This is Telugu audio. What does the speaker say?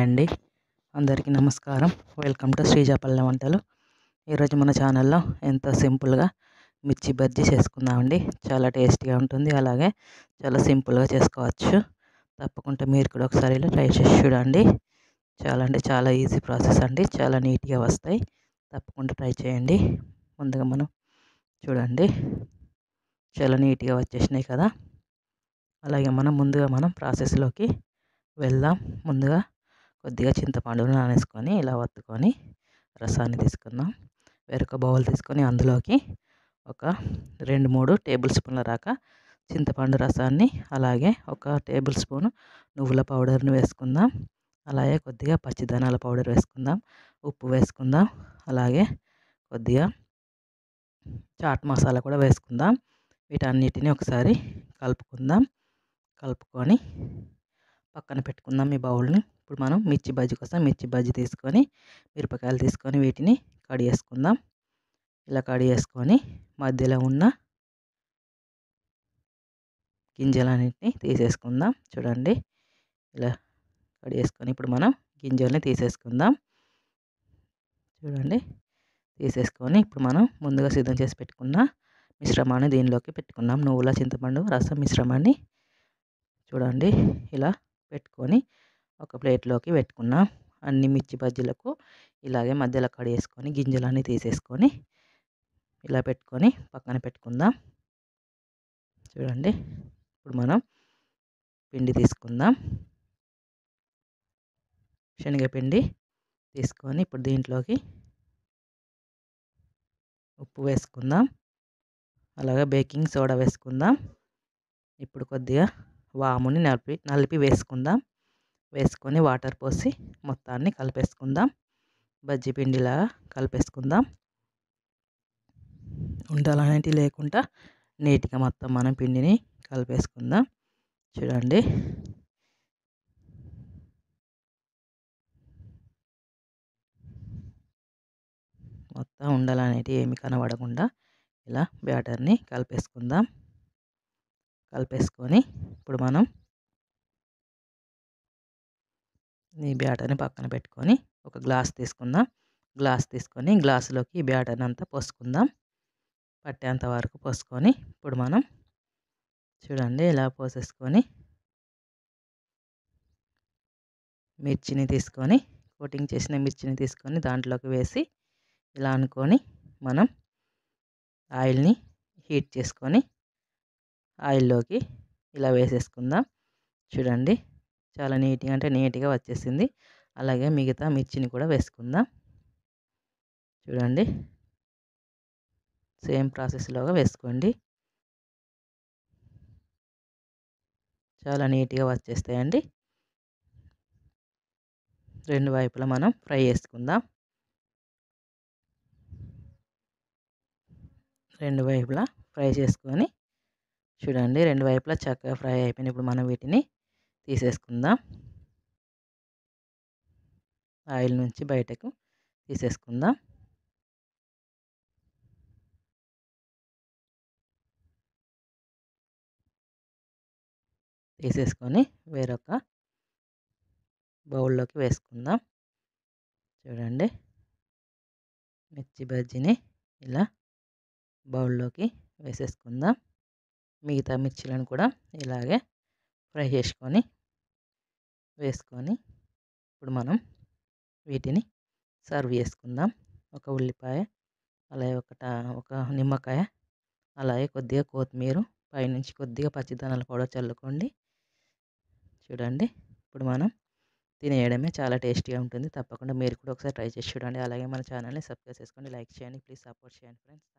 అండి అందరికీ నమస్కారం వెల్కమ్ టు శ్రీజ పల్లె వంటలు ఈరోజు మన ఛానల్లో ఎంతో సింపుల్గా మిర్చి బజ్జీ చేసుకుందామండి చాలా టేస్టీగా ఉంటుంది అలాగే చాలా సింపుల్గా చేసుకోవచ్చు తప్పకుండా మీరు కూడా ఒకసారి ఇలా ట్రై చేసి చూడండి చాలా అంటే చాలా ఈజీ ప్రాసెస్ అండి చాలా నీట్గా వస్తాయి తప్పకుండా ట్రై చేయండి ముందుగా మనం చూడండి చాలా నీట్గా వచ్చేసినాయి కదా అలాగే మనం ముందుగా మనం ప్రాసెస్లోకి వెళ్దాం ముందుగా కొద్దిగా చింతపండును నానేసుకొని ఇలా వత్తుకొని రసాన్ని తీసుకుందాం వేరొక బౌల్ తీసుకొని అందులోకి ఒక రెండు మూడు టేబుల్ స్పూన్ల దాకా చింతపండు రసాన్ని అలాగే ఒక టేబుల్ స్పూన్ నువ్వుల పౌడర్ని వేసుకుందాం అలాగే కొద్దిగా పచ్చిదనాల పౌడర్ వేసుకుందాం ఉప్పు వేసుకుందాం అలాగే కొద్దిగా చాట్ మసాలా కూడా వేసుకుందాం వీటన్నిటిని ఒకసారి కలుపుకుందాం కలుపుకొని పక్కన పెట్టుకుందాం ఈ బౌల్ని ఇప్పుడు మనం మిర్చి బజ్జీ కోసం మిర్చి బజ్జీ తీసుకొని మిరపకాయలు తీసుకొని వీటిని కడిగేసుకుందాం ఇలా కడిగేసుకొని మధ్యలో ఉన్న గింజలన్నింటినీ తీసేసుకుందాం చూడండి ఇలా కడిగేసుకొని ఇప్పుడు మనం గింజల్ని తీసేసుకుందాం చూడండి తీసేసుకొని ఇప్పుడు మనం ముందుగా సిద్ధం చేసి పెట్టుకున్న మిశ్రమాన్ని దీనిలోకి పెట్టుకున్నాం నువ్వుల చింతపండు రసం మిశ్రమాన్ని చూడండి ఇలా పెట్టుకొని ఒక ప్లేట్లోకి పెట్టుకున్నాం అన్ని మిర్చి బజ్జీలకు ఇలాగే మధ్యలో కడిగేసుకొని గింజలన్నీ తీసేసుకొని ఇలా పెట్టుకొని పక్కన పెట్టుకుందాం చూడండి ఇప్పుడు మనం పిండి తీసుకుందాం శనగపిండి తీసుకొని ఇప్పుడు దీంట్లోకి ఉప్పు వేసుకుందాం అలాగే బేకింగ్ సోడా వేసుకుందాం ఇప్పుడు కొద్దిగా వాముని నలిపి నలిపి వేసుకుందాం వేసుకొని వాటర్ పోసి మొత్తాన్ని కలిపేసుకుందాం బజ్జీ పిండిలా కలిపేసుకుందాం ఉండలు అనేటివి లేకుండా నీట్గా మొత్తం మనం పిండిని కలిపేసుకుందాం చూడండి మొత్తం ఉండలు అనేటివి ఏమి కనబడకుండా ఇలా బ్యాటర్ని కలిపేసుకుందాం కలిపేసుకొని ఇప్పుడు మనం ఈ బ్యాటర్ని పక్కన పెట్టుకొని ఒక గ్లాస్ తీసుకుందాం గ్లాస్ తీసుకొని గ్లాసులోకి ఈ బ్యాటర్ని అంతా పోసుకుందాం పట్టేంత వరకు పోసుకొని ఇప్పుడు మనం చూడండి ఇలా పోసేసుకొని మిర్చిని తీసుకొని కోటింగ్ చేసిన మిర్చిని తీసుకొని దాంట్లోకి వేసి ఇలా అనుకొని మనం ఆయిల్ని హీట్ చేసుకొని ఆయిల్లోకి ఇలా వేసేసుకుందాం చూడండి చాలా నీట్గా అంటే నీట్గా వచ్చేసింది అలాగే మిగతా మిర్చిని కూడా వేసుకుందాం చూడండి సేమ్ ప్రాసెస్లోగా వేసుకోండి చాలా నీట్గా వచ్చేస్తాయండి రెండు వైపులా మనం ఫ్రై చేసుకుందాం రెండు వైపులా ఫ్రై చేసుకొని చూడండి రెండు వైపులా చక్కగా ఫ్రై అయిపోయినాయి ఇప్పుడు మనం వీటిని తీసేసుకుందాం ఆయిల్ నుంచి బయటకు తీసేసుకుందాం తీసేసుకొని వేరొక బౌల్లోకి వేసుకుందాం చూడండి మిర్చి బజ్జీని ఇలా బౌల్లోకి వేసేసుకుందాం మిగతా మిర్చీలను కూడా ఇలాగే ఫ్రై చేసుకొని వేసుకొని ఇప్పుడు మనం వీటిని సర్వ్ చేసుకుందాం ఒక ఉల్లిపాయ అలాగే ఒక ఒక నిమ్మకాయ అలాగే కొద్దిగా కొత్తిమీర పైనుంచి కొద్దిగా పచ్చిదనాలు కూడా చల్లుకోండి చూడండి ఇప్పుడు మనం తినేయడమే చాలా టేస్టీగా ఉంటుంది తప్పకుండా మీరు కూడా ఒకసారి ట్రై చేసి చూడండి అలాగే మన ఛానల్ని సబ్స్క్రైబ్ చేసుకోండి లైక్ చేయండి ప్లీజ్ సపోర్ట్ చేయండి ఫ్రెండ్స్